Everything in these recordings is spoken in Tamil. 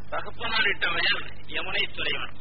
தகப்பனாரிட்ட வயல் யமுனை துறைவன்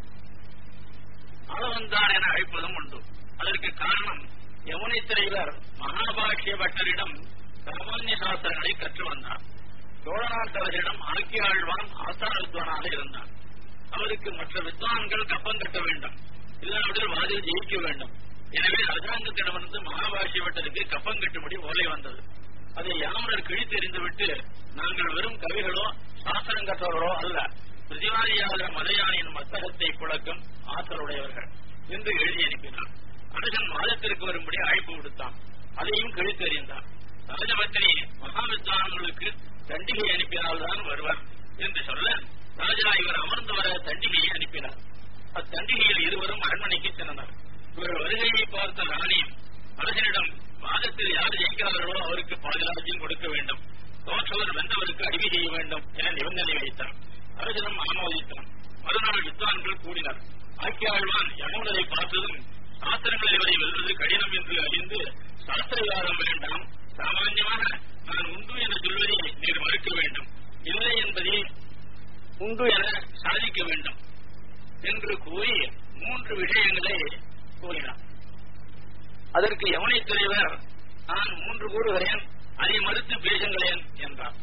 ஆளவந்தான் என அழைப்பதும் உண்டு அதற்கு காரணம் யமுனை துறைவர் மகாபாஷ்ய பட்டரிடம் சாமானிய சாஸ்திரங்களை கற்று வந்தார் சோழ நாட்டவரிடம் ஆக்கிய ஆழ்வான் ஆசார வித்வானாக இருந்தான் அவருக்கு மற்ற வித்வான்கள் கப்பம் கட்ட வேண்டும் இல்லாவிடில் வாதில் ஜெயிக்க வேண்டும் எனவே அரசாங்கத்திடமிருந்து மகாபாஷ்ய பட்டருக்கு கப்பம் கட்டும்படி ஓலை வந்தது அதை யாமரர் கிழித்தெறிந்துவிட்டு நாங்கள் வெறும் கவிகளோ சாஸ்திரம் கற்றவர்களோ அல்ல பிரதிவாதியாகிற மலையானின் மத்தகத்தை குழக்கும் ஆற்றலுடையவர்கள் என்று எழுதி அனுப்பினார் அரசன் மாதத்திற்கு வரும்படி அழைப்பு விடுத்தான் அதையும் கிழித்தெறிந்தான் ராஜபத்தினி மகாவித்வான்களுக்கு தண்டிகை அனுப்பினால்தான் வருவர் என்று சொல்ல ராஜா இவர் அமர்ந்து வர தண்டிகையை அனுப்பினார் அத்தண்டிகையில் இருவரும் அரண்மனைக்கு சென்றனர் இவர் வருகையை பார்த்த ராணியும் அரசனிடம் வாதத்தில் யார் ஜெயிக்கிறார்களோ அவருக்கு பாதுகாப்பையும் கொடுக்க வேண்டும் தோற்றவர் வென்றவருக்கு அடிமை செய்ய வேண்டும் என நிபந்தனை வைத்தார் அரசனும் ஆமோதித்தான் மறுநாள் வித்வான்கள் கூடினர் ஆக்கியாழ்வான் யமுனரை பார்த்ததும் சாஸ்திரங்களை இவரை வெல்வது கடினம் என்று அறிந்து சாஸ்திர விவாதம் வேண்டாம் சாமான்யமாக நான் உண்டு என சொல்வதை நீர் மறுக்க வேண்டும் இல்லை என்பதை உண்டு என சாதிக்க வேண்டும் என்று கூறி மூன்று விஷயங்களை கூறினார் அதற்கு யமுனை தலைவர் நான் மூன்று கூறுகிறேன் அதை மறுத்து பேசுங்களேன் என்றார்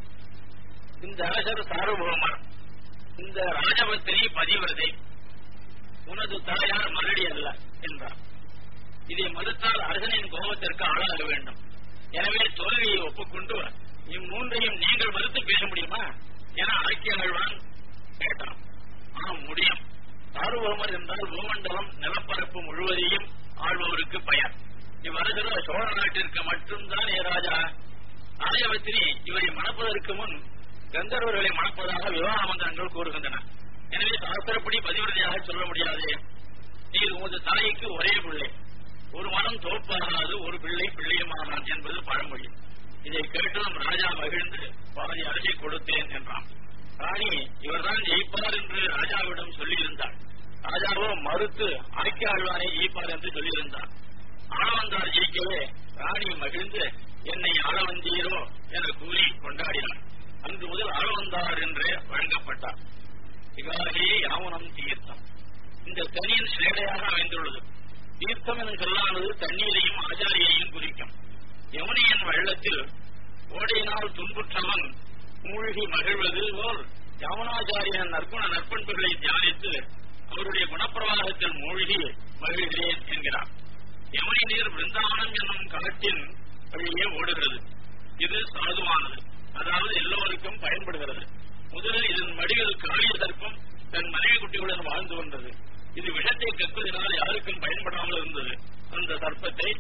இந்த அரசர் சார்வபௌமர் இந்த ராஜபத்திரி பதிவிரதை உனது தாயார் மலடி அல்ல என்றார் இதை மறுத்தால் அரசனின் கோபத்திற்கு ஆளாக வேண்டும் எனவே தோல்வியை ஒப்புக்கொண்டு இம்மூன்றையும் நீங்கள் மறுத்து பேச முடியுமா என ஆக்கியகழ்வான் கேட்டான் ஆம் முடியும் சார்வபௌமர் என்றால் பூமண்டலம் நிலப்பரப்பு முழுவதையும் ஆள்பவருக்கு பயன் இவ்வரசரோ சோழ நாட்டிற்கு மட்டும்தான் ஏ ராஜா ஆலயவத்தினி இவரை மணப்பதற்கு முன் கந்தர்வர்களை மணப்பதாக விவாக மந்திரங்கள் கூறுகின்றன எனவே சாஸ்திரப்படி பதிவிரதையாக சொல்ல முடியாது நீர் உமது தாய்க்கு ஒரே பிள்ளை ஒரு மனம் தோப்பாகாது ஒரு பிள்ளை பிள்ளையுமானான் என்பது பழமொழி இதை கேட்டதும் ராஜா மகிழ்ந்து பாதி அரசை கொடுத்தேன் என்றான் ராணி இவர்தான் ஜெயிப்பார் என்று ராஜாவிடம் சொல்லியிருந்தார் ராஜாவோ மறுத்து ஆக்கிய ஆழ்வானை ஜெயிப்பார் என்று சொல்லியிருந்தார் ஆளவந்தார் ஜெயிக்கவே ராணி மகிழ்ந்து என்னை ஆளவந்தீரோ என கூறி கொண்டாடினார் அன்று முதல் ஆளவந்தார் என்று வழங்கப்பட்டார் இவ்வாறே யாவனம் தீர்த்தம் இந்த தனியின் சிலேடையாக அமைந்துள்ளது தீர்த்தம் எனும் சொல்லானது தண்ணீரையும் ஆச்சாரியையும் குறிக்கும் யமுனையின் வெள்ளத்தில் ஓடையினால் துன்புற்றவன் மூழ்கி மகிழ்வது போல் யமுனாச்சாரியன் நற்குண நற்பண்புகளை தியானித்து அவருடைய குணப்பிரவாகத்தில் மூழ்கி மகிழ்கிறேன் என்கிறார் யமுனை நீர் பிருந்தாவனம் என்னும் காட்டின் வழியே ஓடுகிறது இது சாதுவானது அதாவது எல்லோருக்கும் பயன்படுகிறது முதலில் இதன் மடியில் காளிய சர்ப்பம் தன் மனைவி குட்டிகளுடன் வாழ்ந்து வந்தது இது விஷத்தை கற்பதினால் யாருக்கும் பயன்படாமல் இருந்தது அந்த சர்ப்பத்தை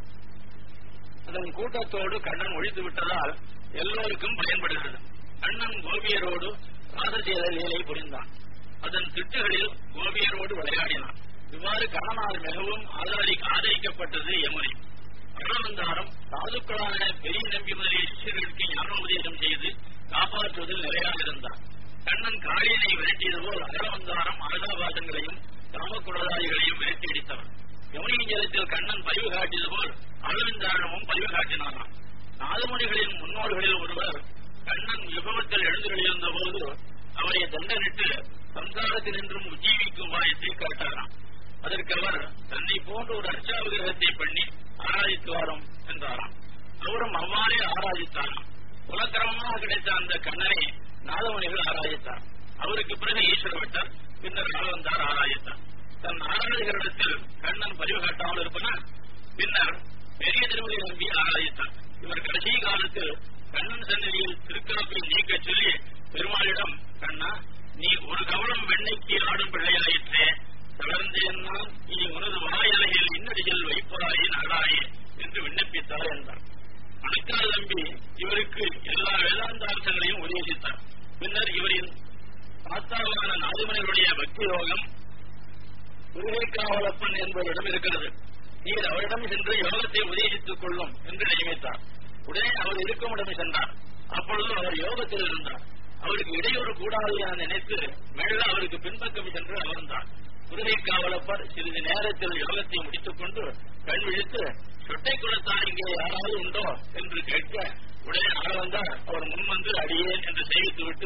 அதன் கூட்டத்தோடு கண்ணன் ஒழித்து விட்டதால் எல்லோருக்கும் பயன்படுகிறது கண்ணன் கோபியரோடு ராசசீல லீலை புரிந்தான் அதன் திட்டுகளில் கோபியரோடு விளையாடினான் இவ்வாறு கண்ணனால் மிகவும் ஆதரி ஆதரிக்கப்பட்டது யமுனை அருளவந்தாரம் சாதுக்களான பெரிய நம்பி முதலிய சிஷ்யர்களுக்கு ஞானோபதேசம் செய்து காப்பாற்றுவதில் நிலையாக இருந்தார் கண்ணன் காளியனை விரட்டியது போல் அருளவந்தாரம் அழகாபாசங்களையும் காமக்குடதாரிகளையும் விரட்டி அடித்தவர் யமுனையின் ஜலத்தில் கண்ணன் பதிவு காட்டியது போல் அரவிந்தாரமும் பதிவு காட்டினாராம் நாதமுனிகளின் முன்னோர்களில் ஒருவர் கண்ணன் யுகமத்தில் எழுந்துகளிருந்த போது அவரை தண்டனிட்டு சம்சாரத்தினின்றும் உஜீவிக்கும் வாயத்தை காட்டாராம் அதற்கு அவர் தன்னை போன்ற ஒரு அர்ச்சாவிகிரகத்தை பண்ணி ஆராதித்து வரும் என்றாராம் அவரும் அவ்வாறே ஆராதித்தாராம் குலக்கிரமமாக கிடைத்த அந்த கண்ணனை நாதமுனிகள் ஆராதித்தார் அவருக்கு பிறகு ஈஸ்வரவிட்டார் பின்னர் ஆளவந்தார் ஆராதித்தார் தன் ஆராதகரிடத்தில் கண்ணன் பதிவு காட்டாமல் இருப்பன பின்னர் பெரிய திருமலை நம்பி ஆராதித்தார் இவர் கடைசி காலத்தில் கண்ணன் சன்னதியில் திருக்கணப்பை நீக்க சொல்லி பெருமாளிடம் கண்ணா நீ ஒரு கவலம் வெண்ணைக்கு ஆடும் பிள்ளையாயிற்றே தளர்ந்தேன் நான் இனி உனது வாயலையில் இன்னடியில் வைப்பாயே நகராயே என்று விண்ணப்பித்தார் என்றார் அணுக்கால் நம்பி இவருக்கு எல்லா வேதாந்தார்த்தங்களையும் உபதேசித்தார் பின்னர் இவரின் தாத்தாவான நாதுமணிகளுடைய பக்தி யோகம் முருகைக்காவலப்பன் என்பவரிடம் இருக்கிறது நீர் அவரிடம் சென்று யோகத்தை உபதேசித்துக் கொள்ளும் என்று நியமித்தார் உடனே அவர் இருக்கும் இடம் சென்றார் அப்பொழுது அவர் யோகத்தில் இருந்தார் அவருக்கு இடையூறு கூடாது என நினைத்து மெல்ல அவருக்கு பின்பக்கம் சென்று அமர்ந்தார் முருகை காவலப்பர் சிறிது நேரத்தில் யோகத்தை முடித்துக் கொண்டு கண் விழித்து சொட்டை குலத்தார் இங்கே யாராவது உண்டோ என்று கேட்க உடனே ஆளவந்தார் அவர் முன்வந்து அடியேன் என்று தெரிவித்துவிட்டு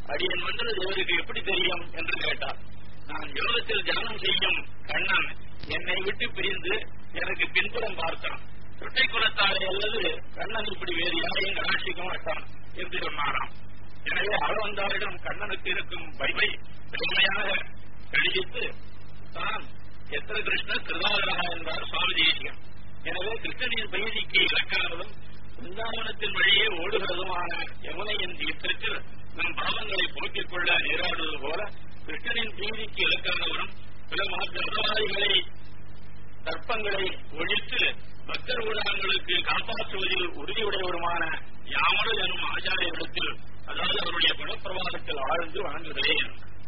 அடியன் வந்தது இவருக்கு எப்படி தெரியும் என்று கேட்டார் நான் யோகத்தில் தியானம் செய்யும் கண்ணன் என்னை விட்டு பிரிந்து எனக்கு பின்புறம் பார்த்தான் சுட்டை குலத்தாரை அல்லது கண்ணன் இப்படி வேறு யாரையும் கடாட்சிக்க மாட்டான் என்று சொன்னாராம் எனவே ஆழ்வந்தாரிடம் கண்ணனுக்கு இருக்கும் பைமை பெருமையாக கழித்து தான் எத்திர கிருஷ்ண கிருதாகரா என்றார் சுவாமி தேசியம் எனவே கிருஷ்ணனின் பயிற்சிக்கு இலக்கானதும் பிருந்தாவனத்தின் வழியே ஓடுகிறதுமான யமுனையின் தீர்த்தத்தில் நம் பாவங்களை போக்கிக் கொள்ள நீராடுவது போல கிருஷ்ணனின் பீதிக்கு இலக்கானவரும் பிற மாற்றவாதிகளை தர்ப்பங்களை ஒழித்து பக்தர் ஊடகங்களுக்கு காப்பாற்றுவதில் உறுதியுடையவருமான யாமரு எனும் ஆச்சாரியரிடத்தில் அதாவது அவருடைய குணப்பிரவாதத்தில் ஆழ்ந்து வணங்குகிறேன்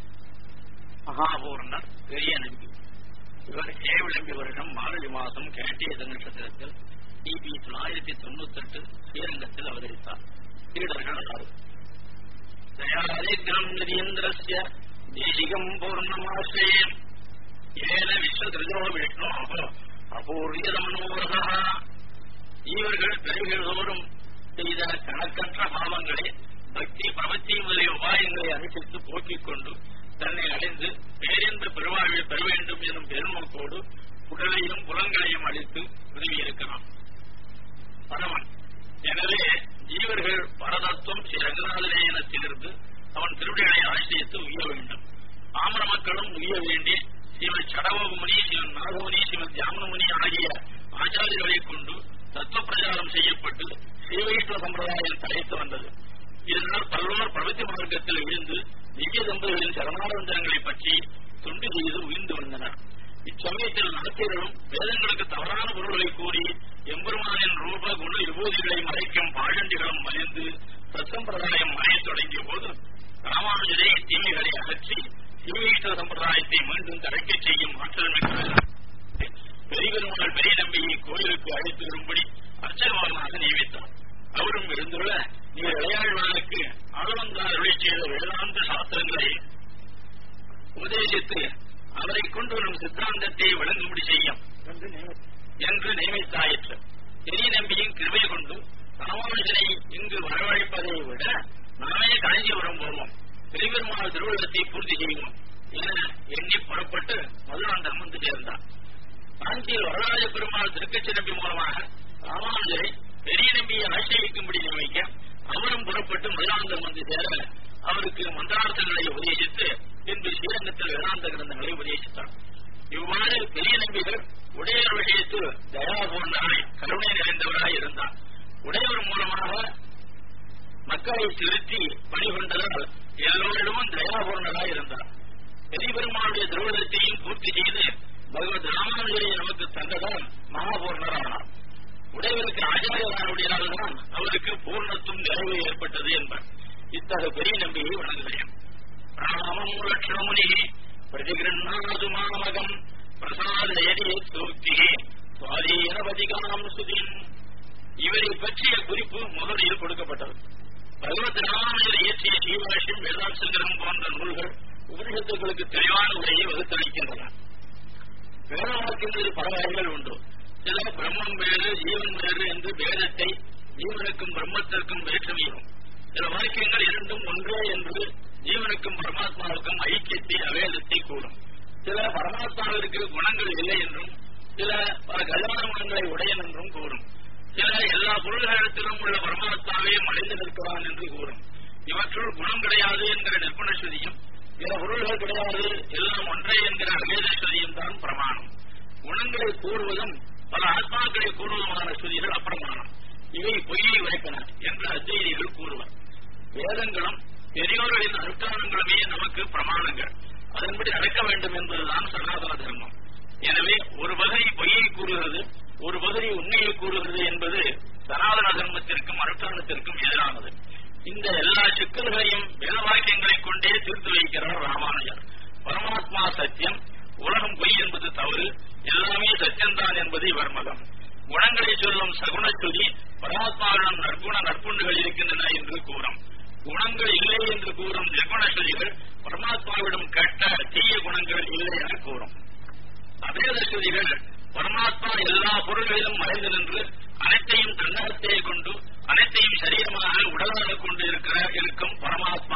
மகாபூர்ணர் பெரிய நம்பி இவர் சேவிளம்பி வருடம் மாரளி மாதம் கேட்டிய நட்சத்திரத்தில் கிபி தொள்ளாயிரத்தி தொண்ணூத்தி எட்டு ஸ்ரீரங்கத்தில் அவதரித்தார் சீடர்கள் ஆறு தயாரிக்ரம் நிதீந்திரஸ்ய தேசிகம் பூர்ணமாசிரயம் ஏன விஸ்வதிருஜோ விஷ்ணு அபூர்வமனோரதா இவர்கள் பிறவிகள் தோறும் செய்த கணக்கற்ற பாவங்களை பக்தி பிரபத்தி முதலிய உபாயங்களை அனுசரித்து போக்கிக் கொண்டு தன்னை அடைந்து பேரென்ற பெருவாழ்வை பெற வேண்டும் எனும் பெருநோக்கோடு உடலையும் புலங்களையும் அளித்து உதவியிருக்கிறான் பரமன் எனவே ஜீவர்கள் பரதத்துவம் ஸ்ரீ ரங்கநாதனத்திலிருந்து அவன் திருவிடைகளை ஆசிரியத்து உய்ய வேண்டும் ஆமர மக்களும் உய்ய வேண்டி ஸ்ரீமத் சடவமுனி ஸ்ரீமத் நாகமுனி ஸ்ரீமத் ஜாமனமுனி ஆகிய ஆச்சாரியர்களை கொண்டு தத்துவ பிரச்சாரம் செய்யப்பட்டு ஸ்ரீவைஷ்ணவ சம்பிரதாயம் தலைத்து வந்தது இதனால் பல்வேறு பிரபத்தி மார்க்கத்தில் விழுந்து திவ்ய தம்பதிகளின் சரணானந்தங்களை பற்றி தொண்டு செய்து உயிர்ந்து வந்தனர் இச்சமயத்தில் நாத்தியர்களும் வேதங்களுக்கு தவறான பொருள்களை கூறி எம்பெருமானின் ரூப குண விபூதிகளை மறைக்கும் பாழண்டிகளும் மறைந்து சத்சம்பிரதாயம் மறையத் தொடங்கிய போது ராமானுஜரை தீமைகளை அகற்றி சீவைஷ்ணவ சம்பிரதாயத்தை மீண்டும் தடைக்கச் செய்யும் ஆற்றல் மிக்க பெரியபெருமாள் பெரிய நம்பியை கோயிலுக்கு அழைத்து வரும்படி அர்ச்சகமாக நியமித்தார் அவரும் இருந்துள்ள நீர் இளையாழ்வானுக்கு ஆழ்வந்தார் அருளை செய்த வேதாந்த சாஸ்திரங்களை உபதேசித்து அவரை கொண்டு வரும் சித்தாந்தத்தை விளங்கும்படி செய்யும் என்று நியமித்தாயிற்று பெரிய நம்பியின் கிருபை கொண்டு ராமானுஜனை இங்கு வரவழைப்பதை விட நாமே காஞ்சிபுரம் போவோம் பெரியபெருமாள் திருவிழத்தை பூர்த்தி செய்வோம் என எண்ணி புறப்பட்டு மதுராந்தகம் வந்து சேர்ந்தார் காஞ்சியில் வரராஜ பெருமாள் திருக்கச்சிறப்பி மூலமாக ராமானுஜரை பெரிய நம்பியை ஆசிரியக்கும்படி நியமிக்க அவரும் புறப்பட்டு மதுராந்தகம் வந்து சேர அவருக்கு மந்திரார்த்தங்களை உபதேசித்து பின்பு ஸ்ரீரங்கத்தில் வேதாந்த கிரந்தங்களை உபதேசித்தார் இவ்வாறு பெரிய நம்பிகள் உடையவர் விஷயத்தில் தயா போன்றவராய் கருணை நிறைந்தவராய் இருந்தார் உடையவர் மூலமாக மக்களை திருத்தி பணிகொண்டதால் எல்லோரிடமும் தயாபூர்ணராய் இருந்தார் பெரிய பெருமாளுடைய திருவிழத்தையும் பூர்த்தி செய்து பகவத் ராமானுஜரை நமக்கு தந்ததால் மகாபூர்ணரானார் உடையவருக்கு ஆச்சாரியரானுடையதால்தான் அவருக்கு பூர்ணத்துவம் நிறைவு ஏற்பட்டது என்பார் இத்தகைய பெரிய நம்பியை வணங்குகிறேன் ராமம் லட்சுமணி பிரதிகிருண்ணாது மாமகம் பிரசாதயடி சூக்தி சுவாதீனபதிகாம் சுதின் இவரை பற்றிய குறிப்பு முகவரியில் கொடுக்கப்பட்டது பகவத் ராமானுஜர் இயற்றிய சீவாஷம் வேதாசங்கரம் போன்ற நூல்கள் உபனிஷத்துகளுக்கு தெளிவான உரையை வகுத்தளிக்கின்றன வேத வாக்கியங்களில் பல வகைகள் உண்டு சில பிரம்மம் வேறு ஜீவன் வேறு என்று வேதத்தை ஜீவனுக்கும் பிரம்மத்திற்கும் வேற்றுமையும் சில வாக்கியங்கள் இரண்டும் ஒன்றே என்று ஜீவனுக்கும் பரமாத்மாவுக்கும் ஐக்கியத்தை அவேதத்தை கூறும் சில பரமாத்மாவிற்கு குணங்கள் இல்லை என்றும் சில பல கல்யாண குணங்களை உடையன் என்றும் கூறும் சில எல்லா பொருள்களிடத்திலும் உள்ள பரமாத்மாவே மறைந்து நிற்கிறான் என்று கூறும் இவற்றுள் குணம் கிடையாது என்கிற நிர்பணஸ்வதியும் பிற பொருள்கள் கிடையாது எல்லாம் ஒன்றே என்கிற அவேதஸ்வதியும் தான் பிரமாணம் குணங்களை கூறுவதும் பல ஆத்மாக்களை கூறுவதுமான ஸ்ருதிகள் அப்பிரமாணம் இவை பொய்யை உரைப்பன என்று அத்வைதிகள் கூறுவர் வேதங்களும் பெரியோர்களின் அனுஷ்டானங்களுமே நமக்கு பிரமாணங்கள் அதன்படி நடக்க வேண்டும் என்பதுதான் சனாதன தர்மம் எனவே ஒரு பகுதி பொய்யை கூறுகிறது ஒரு பகுதி உண்மையை கூறுகிறது என்பது சனாதன தர்மத்திற்கும் அனுஷ்டானத்திற்கும் எதிரானது இந்த எல்லா சிக்கல்களையும் வேத வாக்கியங்களைக் கொண்டே தீர்த்து வைக்கிறார் ராமானுஜர் பரமாத்மா சத்தியம் உலகம் பொய் என்பது தவறு எல்லாமே சத்தியம்தான் என்பது இவர் மதம் குணங்களை சொல்லும் சகுணச்சுதி பரமாத்மாவிடம் நற்குண நற்புண்டுகள் இருக்கின்றன என்று கூறும் குணங்கள் இல்லை என்று கூறும் நிர்குணஸ்வதிகள் பரமாத்மாவிடம் கட்ட தீய குணங்கள் இல்லை என கூறும் அபேதஸ்வதிகள் பரமாத்மா எல்லா பொருள்களிலும் மறைந்து நின்று அனைத்தையும் தன்னகத்தையே கொண்டு அனைத்தையும் சரீரமாக உடலாக கொண்டு இருக்கிற இருக்கும் பரமாத்மா ஒருவனே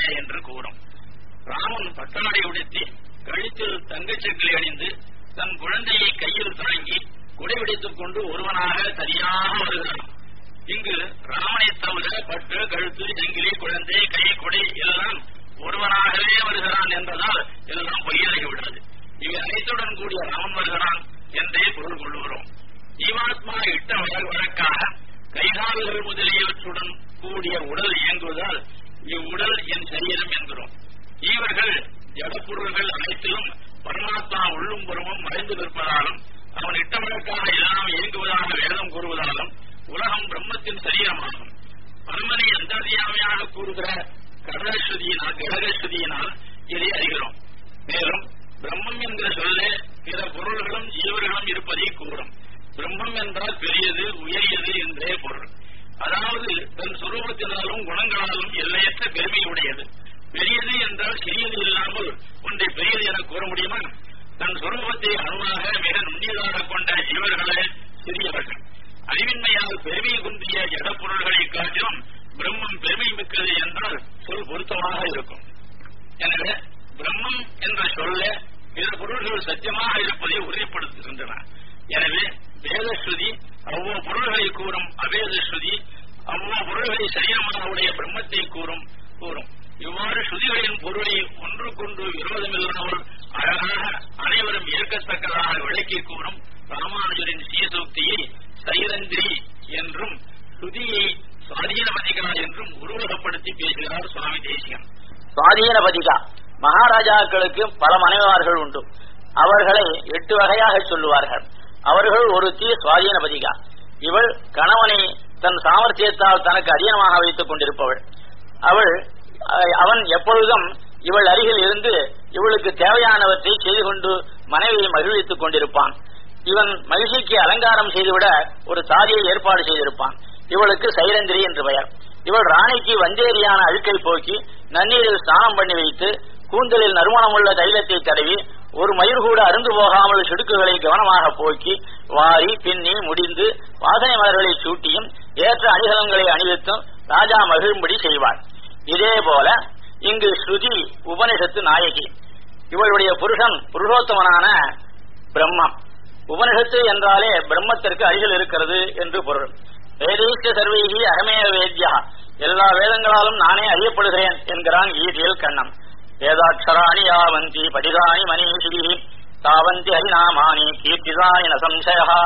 பெருமையே என்று கூறும் ராமன் பட்டாடை உடுத்தி கழுத்தில் தங்கச்சக்கிளி அணிந்து தன் குழந்தையை கையில் தாங்கி குடைபிடித்துக் கொண்டு ஒருவனாக தனியாக வருகிறான் இங்கு ராமனை தவிர பட்டு கழுத்து செங்கிலி குழந்தை கை கொடை எல்லாம் ஒருவனாகவே வருகிறான் என்பதால் எல்லாம் பொய்யாகிவிடாது இவை அனைத்துடன் கூடிய ராமன் வருகிறான் என்றே பொருள் கொள்ளுகிறோம் ஜீவாத்மா இட்ட வழக்காக கைகால்கள் முதலியவற்றுடன் கூடிய உடல் இயங்குவதால் இவ்வுடல் என் சரீரம் என்கிறோம் ஜீவர்கள் ஜடப்பொருள்கள் அனைத்திலும் பரமாத்மா உள்ளும் புறமும் மறைந்து நிற்பதாலும் அவன் இட்டவழக்காக எல்லாம் இயங்குவதாக வேதம் கூறுவதாலும் உலகம் பிரம்மத்தின் சரீரமாகும் பரமனை அந்தர்யாமையாக கூறுகிற கடகஸ்ருதியினால் கடகஸ்ருதியினால் இதை அறிகிறோம் மேலும் பிரம்மம் என்கிற சொல்லே பிற பொருள்களும் ஜீவர்களும் இருப்பதை கூறும் பிரம்மம் என்றால் பெரியது உயரியது என்றே பொருள் அதாவது தன் சுரூபத்தினாலும் குணங்களாலும் எல்லையற்ற பெருமை உடையது பெரியது என்றால் சிறியது இல்லாமல் ஒன்றை பெரியது என கூற முடியுமா தன் சுரூபத்தை அணுவாக மிக நுண்ணியதாக கொண்ட ஜீவர்களே சிறியவர்கள் அறிவின்மையால் பெருமை குந்திய ஜடப்பொருள்களை காட்டிலும் பிரம்மம் பெருமை மிக்கது என்றால் சொல் பொருத்தமாக இருக்கும் எனவே பிரம்மம் என்ற சொல்ல பிற பொருள்கள் சத்தியமாக இருப்பதை உறுதிப்படுத்துகின்றன எனவே வேதஸ்ருதி அவ்வளவு பொருள்களை கூறும் அவேத ஸ்ருதி அவ்வளவு பொருள்களை சரீரமாக உடைய பிரம்மத்தை கூறும் கூறும் இவ்வாறு ஸ்ருதிகளின் பொருளை ஒன்றுக்கொன்று விரோதமில்லாமல் அழகாக அனைவரும் ஏற்கத்தக்கதாக விளக்கி கூறும் ராமானுஜரின் சீசூக்தியை சைரந்திரி என்றும் ஸ்ருதியை சுவாதீனமதிகா என்றும் உருவகப்படுத்தி பேசுகிறார் சுவாமி தேசியம் சுவாதீனபதிகா மகாராஜாக்களுக்கு பல மனைவார்கள் உண்டு அவர்களை எட்டு வகையாக சொல்லுவார்கள் அவர்கள் ஒருத்தி சுவாதீனபதிகா இவள் கணவனை தன் சாமர்த்தியத்தால் தனக்கு அரியணமாக வைத்துக் கொண்டிருப்பவள் அவள் அஹ், அவன் எப்பொழுதும் இவள் அருகில் இருந்து இவளுக்கு தேவையானவற்றை செய்து கொண்டு மனைவியை மகிழ்வித்துக் கொண்டிருப்பான் இவன் மகிழ்ச்சிக்கு அலங்காரம் செய்துவிட ஒரு தாதியை ஏற்பாடு செய்திருப்பான் இவளுக்கு சைரந்திரி என்று பெயர் இவள் ராணிக்கு வந்தேரியான அழுக்கை போக்கி நன்னீரில் ஸ்நானம் பண்ணி வைத்து கூந்தலில் நறுமணமுள்ள தைலத்தை தடவி ஒரு மயிர் கூட அருந்து போகாமல் சிடுக்குகளை கவனமாக போக்கி வாரி பின்னி முடிந்து வாசனை மலர்களை சூட்டியும் ஏற்ற அணிகலன்களை அணிவித்தும் ராஜா மகிழும்படி செய்வாள் இதே போல இங்கு ஸ்ருதி உபனிஷத்து நாயகி இவளுடைய புருஷன் புருஷோத்தமனான பிரம்மம் உபனிஷத்து என்றாலே பிரம்மத்திற்கு அருகில் இருக்கிறது என்று பொருள் வேதீஷ்ட சர்வீகி அகமே வேத்யா எல்லா வேதங்களாலும் நானே அறியப்படுகிறேன் என்கிறான் ஈதியல் கண்ணம் வேதாட்சராணி யாவந்தி படிதானி மனிஷி தாவந்தி ஹரிநாமானி கீர்த்திதானி நசம்சயா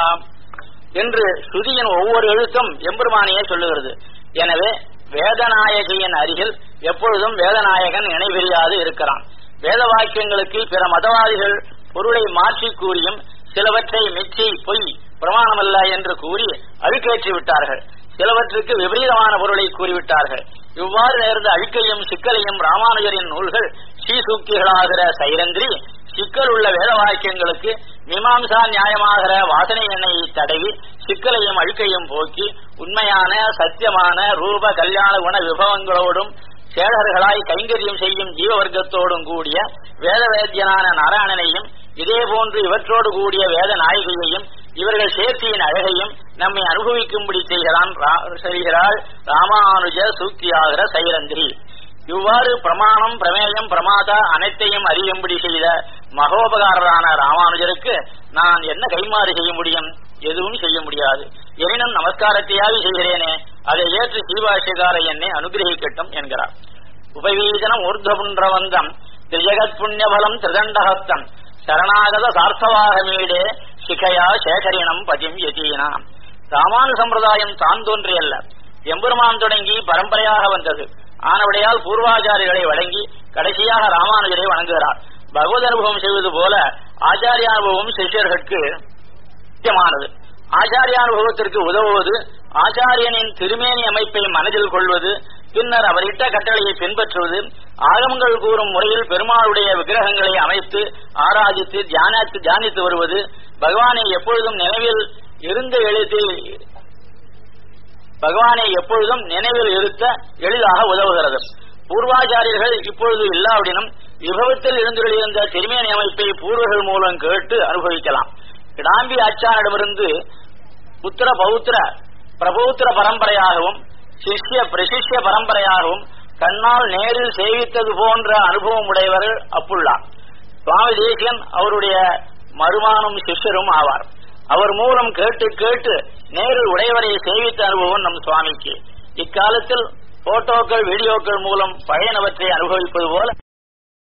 என்று ஸ்ருதியின் ஒவ்வொரு எழுத்தும் எம்பெருமானையே சொல்லுகிறது எனவே வேதநாயகியின் அருகில் எப்பொழுதும் வேதநாயகன் இணைபிரியாது இருக்கிறான் வேத வாக்கியங்களுக்கு பிற மதவாதிகள் பொருளை மாற்றி கூறியும் சிலவற்றை மெச்சி பொய் பிரமாணமல்ல என்று கூறி அழுக்கேற்றி விட்டார்கள் சிலவற்றுக்கு விபரீதமான பொருளை கூறிவிட்டார்கள் இவ்வாறு நேர்ந்த அழுக்கையும் சிக்கலையும் ராமானுஜரின் நூல்கள் ஸ்ரீசூக்திகளாகிற சைரந்திரி சிக்கல் உள்ள வேத வாக்கியங்களுக்கு மீமாம்சா நியாயமாகிற வாசனை எண்ணெயை தடவி சிக்கலையும் அழுக்கையும் போக்கி உண்மையான சத்தியமான ரூப கல்யாண குண விபவங்களோடும் சேடர்களாய் கைங்கரியம் செய்யும் ஜீவ வர்க்கத்தோடும் கூடிய வேத வேத்தியனான நாராயணனையும் இதே போன்று இவற்றோடு கூடிய வேத நாயகியையும் இவர்கள் சேர்த்தியின் அழகையும் நம்மை அனுபவிக்கும்படி செய்கிறான் ரா- செய்கிறாள் ராமானுஜ சூக்தியாகிற சைரந்திரி இவ்வாறு பிரமாணம் பிரமேயம் பிரமாதா அனைத்தையும் அறியும்படி செய்த மகோபகாரரான ராமானுஜருக்கு நான் என்ன கைமாறு செய்ய முடியும் எதுவும் செய்ய முடியாது எனினும் நமஸ்காரத்தையாவது செய்கிறேனே அதை ஏற்று சீவாசியகார என்னை அனுகிரகிக்கட்டும் என்கிறார் உபவீஜனம் ஊர்துவபுன்றவந்தம் திரிஜகத் புண்ணியபலம் திரிதண்டஹஸ்தம் சரணாகத சார்த்தவாகமீடே சிகையா சேகரினம் பதிம் யதீனாம் ராமானு சம்பிரதாயம் தான் தோன்றியல்ல எம்பெருமான் தொடங்கி பரம்பரையாக வந்தது ஆனவடையால் பூர்வாச்சாரிகளை வழங்கி கடைசியாக ராமானுஜரை வணங்குகிறார் பகவத் அனுபவம் செய்வது போல ஆச்சாரியானுபவம் சிஷ்யர்களுக்கு முக்கியமானது ஆச்சாரியானுபவத்திற்கு உதவுவது ஆச்சாரியனின் திருமேனி அமைப்பை மனதில் கொள்வது பின்னர் அவர் இட்ட கட்டளையை பின்பற்றுவது ஆகமங்கள் கூறும் முறையில் பெருமாளுடைய விக்கிரகங்களை அமைத்து ஆராதித்து தியானித்து தியானித்து வருவது பகவானை எப்பொழுதும் நினைவில் இருந்த எழுதி பகவானை எப்பொழுதும் நினைவில் இருத்த எளிதாக உதவுகிறது பூர்வாச்சாரியர்கள் இப்பொழுது இல்லாவிடனும் விபவத்தில் இருந்துள்ள திருமேனி அமைப்பை பூர்வர்கள் மூலம் கேட்டு அனுபவிக்கலாம் கிடாம்பி ஆச்சாரிடமிருந்து புத்திர பௌத்திர பிரபௌத்திர பரம்பரையாகவும் சிஷ்ய பிரசிஷ்ய பரம்பரையாகவும் கண்ணால் நேரில் சேவித்தது போன்ற அனுபவம் உடையவர்கள் அப்புள்ளா சுவாமி தேசிகன் அவருடைய மருமானும் சிஷ்யரும் ஆவார் அவர் மூலம் கேட்டு கேட்டு நேரில் உடையவரை சேவித்த அனுபவம் நம் சுவாமிக்கு இக்காலத்தில் போட்டோக்கள் வீடியோக்கள் மூலம் பழையனவற்றை அனுபவிப்பது போல